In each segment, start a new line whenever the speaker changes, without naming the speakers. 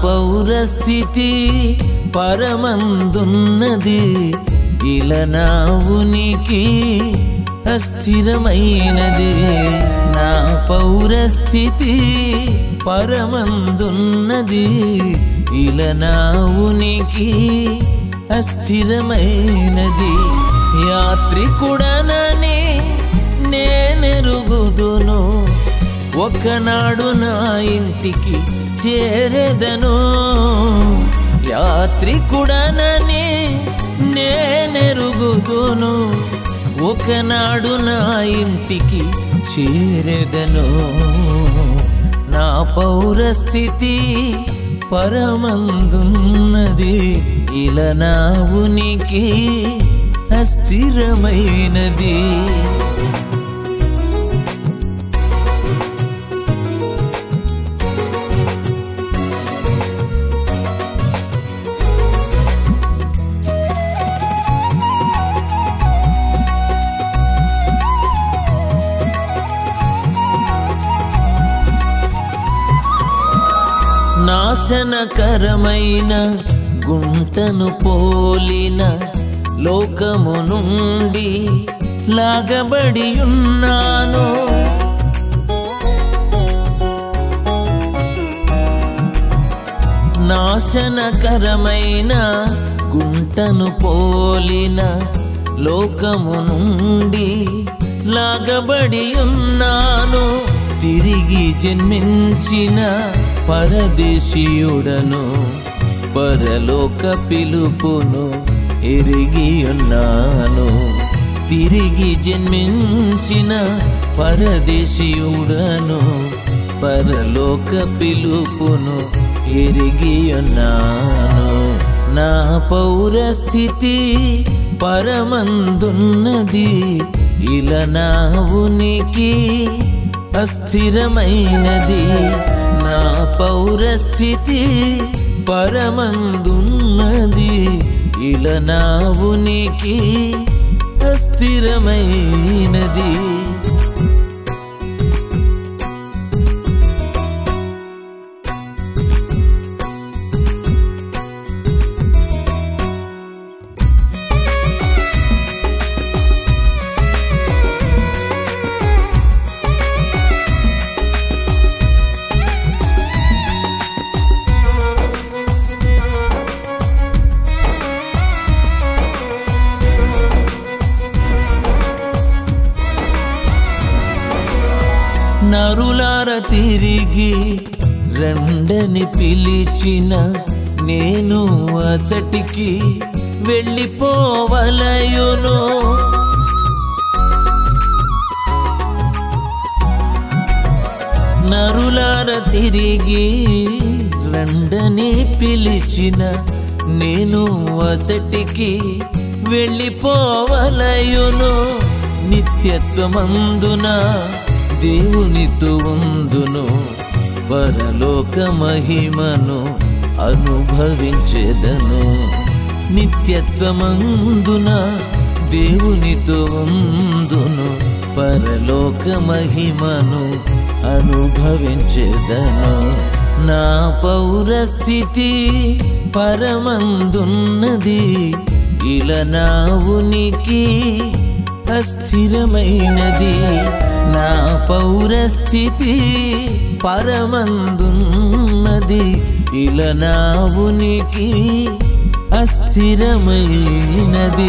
పౌరస్థితి పరమందున్నది ఇలా నా ఉనికి అస్థిరమైనది నా పౌరస్థితి పరమందున్నది ఇలా నా ఉనికి అస్థిరమైనది యాత్రికుడనని నేనెరుగుదును ఒకనాడు నా ఇంటికి చేరెదను యాత్రికుడనని నేనెరుగుదును ఒకనాడు నా ఇంటికి చేరెదను నా పౌరస్థితి పరమందున్నది ఇలా నా ఉనికి అస్థిరమైనది నాశనకరమైన గుంటను పోలిన లోకము నుండి లాగబడి ఉన్నాను నాశనకరమైన గుంటను పోలిన లోకము నుండి లాగబడి ఉన్నాను తిరిగి జన్మించిన పరదేశీయుడను పరలోక పిలుపును ఎరిగి ఉన్నాను తిరిగి జన్మించిన పరదేశీయుడను పరలోక పిలుపును ఎరిగి ఉన్నాను నా పౌరస్థితి పరమందున్నది ఇలా నా ఉనికి అస్థిరమైనది నా పౌరస్థితి పరమందున్నది ఇలా నా ఉనికి అస్థిరమైనది నరులార తిరిగి రండని పిలిచిన నేను అచటికి వెళ్ళిపోవలయును నరులార తిరిగి రండని పిలిచిన నేను అచటికి వెళ్ళిపోవలయును నిత్యత్వమందున దేవునితో ఉందును పరలోక మహిమను అనుభవించెదను నిత్యత్వమందున దేవునితో ఉందును పరలోక మహిమను అనుభవించెదను నా పౌరస్థితి పరమందున్నది ఇలా నా ఉనికి అస్థిరమైనది నా పౌరస్థితి పరమందున్నది ఇలా నా ఉనికి అస్థిరమైనది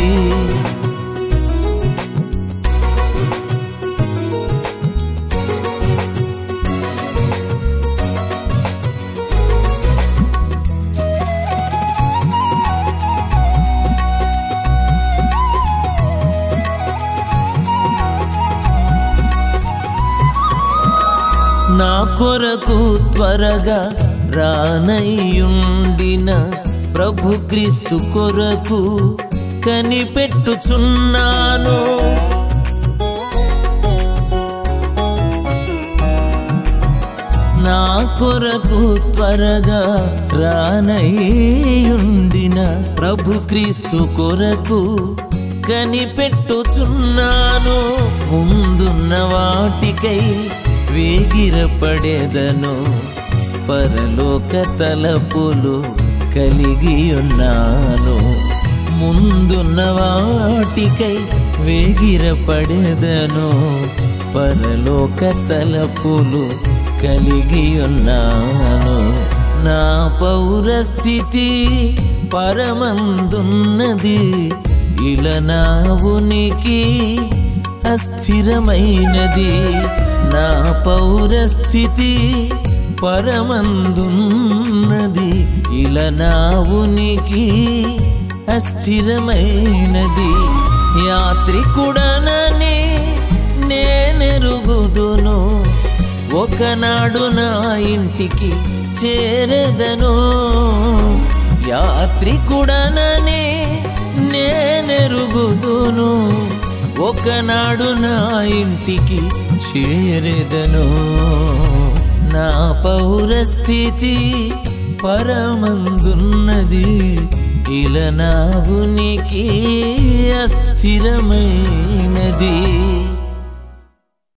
నా కొరకు త్వరగా రానయ్యుండిన ప్రభు క్రీస్తు కొరకు కనిపెట్టుచున్నాను నా కొరకు త్వరగా రానయ్యుండిన ప్రభు క్రీస్తు కొరకు కనిపెట్టుచున్నాను ముందున్న వాటికై వేగిరపడేదను పరలోక తలపులు కలిగి ఉన్నాను ముందున్న వాటికై వేగిరపడెదను పరలోక తలపులు కలిగి ఉన్నాను నా పౌరస్థితి పరమందున్నది ఇలా నా ఉనికి అస్థిరమైనది నా పౌరస్థితి పరమందున్నది ఇలా నా ఉనికి అస్థిరమైనది యాత్రికుడనని నేనెరుగుదును ఒకనాడు నా ఇంటికి చేరదను యాత్రికుడనని నేనెరుగుదును ఒకనాడు నా ఇంటికి చేరదను నా పౌరస్థితి పరమందున్నది ఇలా నా ఉనికి అస్థిరమైనది